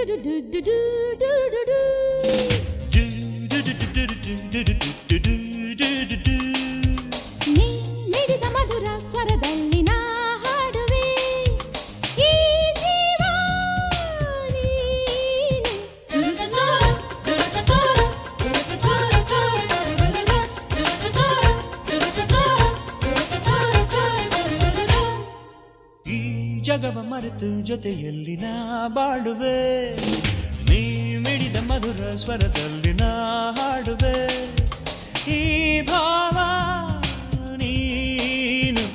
ನೀ ನೀಡಿದ ಮಧುರ ಸ್ವರದಲ್ಲಿ ನಾ ಹಾಡುವೆ ಈ ಜೀವ ನೀನು. ಈ ಜಗವ ಮರೆತು ಜೊತೆಯಲ್ಲಿ ನಾ ಬಾಳುವೆ ನೀ ಮಿಡಿದ ಮಧುರ ಸ್ವರದಲ್ಲಿ ನಾ ಹಾಡುವೆ ಈ ಭಾವ ನೀನು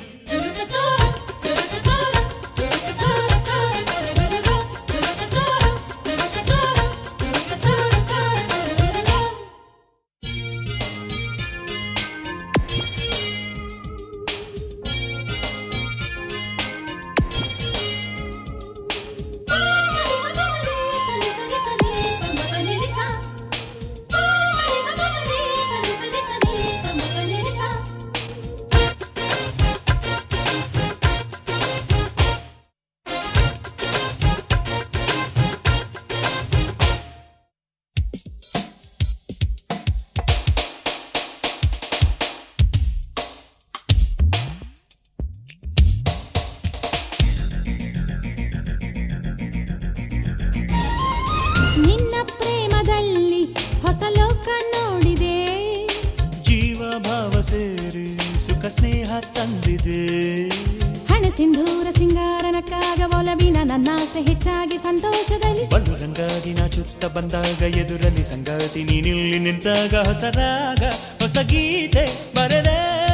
ನಿನ್ನ ಪ್ರೇಮದಲ್ಲಿ ಹೊಸ ಲೋಕ ನೋಡಿದೆ ಜೀವ ಭಾವ ಸೇರಿ ಸುಖ ಸ್ನೇಹ ತಂದಿದೆ ಹಣ ಸಿಂಧೂರ ಸಿಂಗಾರನಕ್ಕಾಗ ಒಲವಿನ ನನ್ನಾಸೆ ಹೆಚ್ಚಾಗಿ ಸಂತೋಷದಲ್ಲಿ ಬಲು ರಂಗಾಗಿ ನಾ ಚುತ್ತ ಬಂದಾಗ ಎದುರಲ್ಲಿ ಸಂಗಾತಿ ನೀನಿಲ್ಲಿ ನಿಂತಾಗ ಹೊಸ ರಾಗ ಹೊಸ ಗೀತೆ ಬರದೆ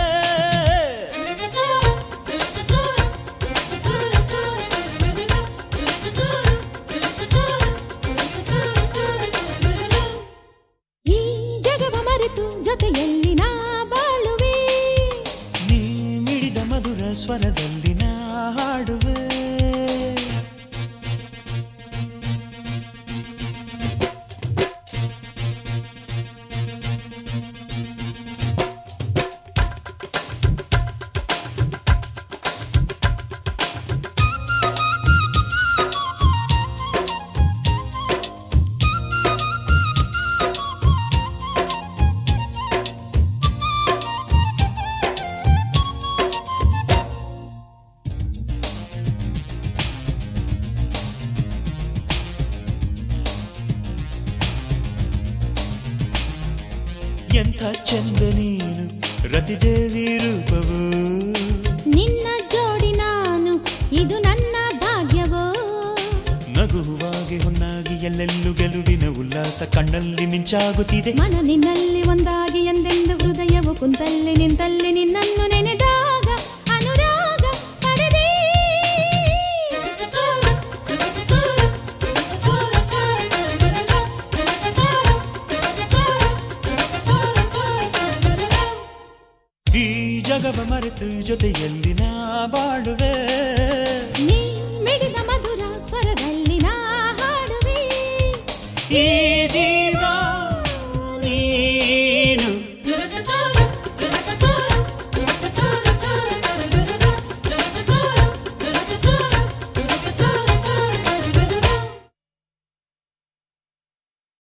ಈ ಜಗವ ಮರೆತು ಜೊತೆಯಲ್ಲಿ ನಾ ಬಾಳುವೆ ನೀ ಮಿಡಿದ ಮಧುರ ಸ್ವರದಲ್ಲಿ ನಾ ಹಾಡುವೆ ಎಂಥ ಚಂದ ನೀನು ರತಿದೇವಿ ರೂಪವು ನಿನ್ನ ಜೋಡಿ ನಾನು ಇದು ನನ್ನ ಭಾಗ್ಯವೋ ನಗುವಾಗಿ ಹೊನ್ನಾಗಿ ಎಲ್ಲೆಲ್ಲೂ ಗೆಲುವಿನ ಉಲ್ಲಾಸ ಕಣ್ಣಲ್ಲಿ ಮಿಂಚಾಗುತ್ತಿದೆ ಮನ ನಿನ್ನಲ್ಲಿ ಒಂದಾಗಿ ಎಂದೆಂದು ಹೃದಯವು ಕುಂತಲ್ಲಿ ನಿಂತಲ್ಲಿ ನಿನ್ನನ್ನು ನೆನೆದಾಗ ಅನುರಾಗ ಪಡೆದೆ ಈ ಜಗವ ಮರೆತು ಜೊತೆಯಲ್ಲಿ ನಾ ಬಾಳುವೆ ನೀ ಮಿಡಿದ ಮಧುರ ಸ್ವರದಲ್ಲಿ ನಾ ಹಾಡುವೆ ಈ